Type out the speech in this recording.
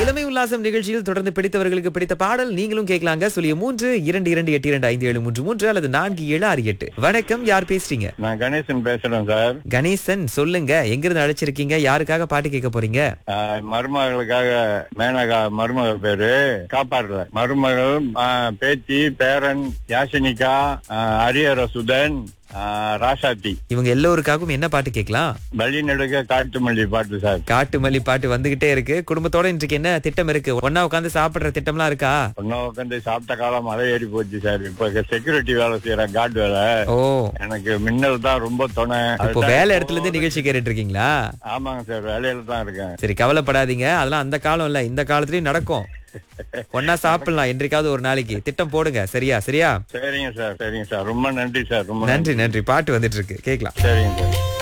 இளமை உல்லாசம் நிகழ்ச்சியில் தொடர்ந்து பிடித்தவர்களுக்கு பிடித்த பாடல் நீங்களும் கேட்கலாங்க சொல்லிய மூன்று இரண்டு இரண்டு எட்டு இரண்டு ஐந்து ஏழு மூன்று மூன்று அல்லது நான்கு ஏழு ஆறு எட்டு வணக்கம் யார் பேசுறீங்க நான் கணேசன் பேசுறேன் சார் கணேசன் சொல்லுங்க எங்கிருந்து அழைச்சிருக்கீங்க யாருக்காக பாட்டு கேட்க போறீங்க ஆஹ் மருமகளுக்காக மேனகா மருமகள் பேரு காப்பாடுற மருமகள் ஆஹ் பேத்தி பேரன் யாசினிகா ஆஹ் ஹரியர சுதன் ஆஹ் ராசாத்தி இவங்க எல்லோருக்காகவும் என்ன பாட்டு கேட்கலாம் வழி நடுக்க காட்டு மல்லி பாட்டு சார் காட்டு மல்லி பாட்டு வந்துகிட்டே இருக்கு குடும்பத்தோட இன்றைக்கு என்ன திட்டம் இருக்கு ஒன்னா உட்காந்து சாப்பிடுற திட்டம்லாம் இருக்கா ஒன்னும் உட்காந்து சாப்பிட்ட காலம் மழை ஏறி போச்சு சார் இப்ப செக்யூரிட்டி வேலை செய்யறேன் கார்டு வேலை ஓ எனக்கு மின்னல் தான் ரொம்ப துணை இப்போ அதுதான் வேலை இடத்துல இருந்து நிகழ்ச்சி கேட்டுட்டு இருக்கீங்களா ஆமாங்க சார் வேலையில தான் இருக்கேன் சரி கவலைப்படாதீங்க அதெல்லாம் அந்த காலம் இல்ல இந்த காலத்துலயும் நடக்கும் ஒன்னா சாப்பிடலாம் என்றைக்காவது ஒரு நாளைக்கு திட்டம் போடுங்க சரியா சரியா சரிங்க சார் சரிங்க சார் ரொம்ப நன்றி சார் ரொம்ப நன்றி நன்றி பாட்டு வந்துட்டு இருக்கு கேட்கலாம் சரிங்க சார்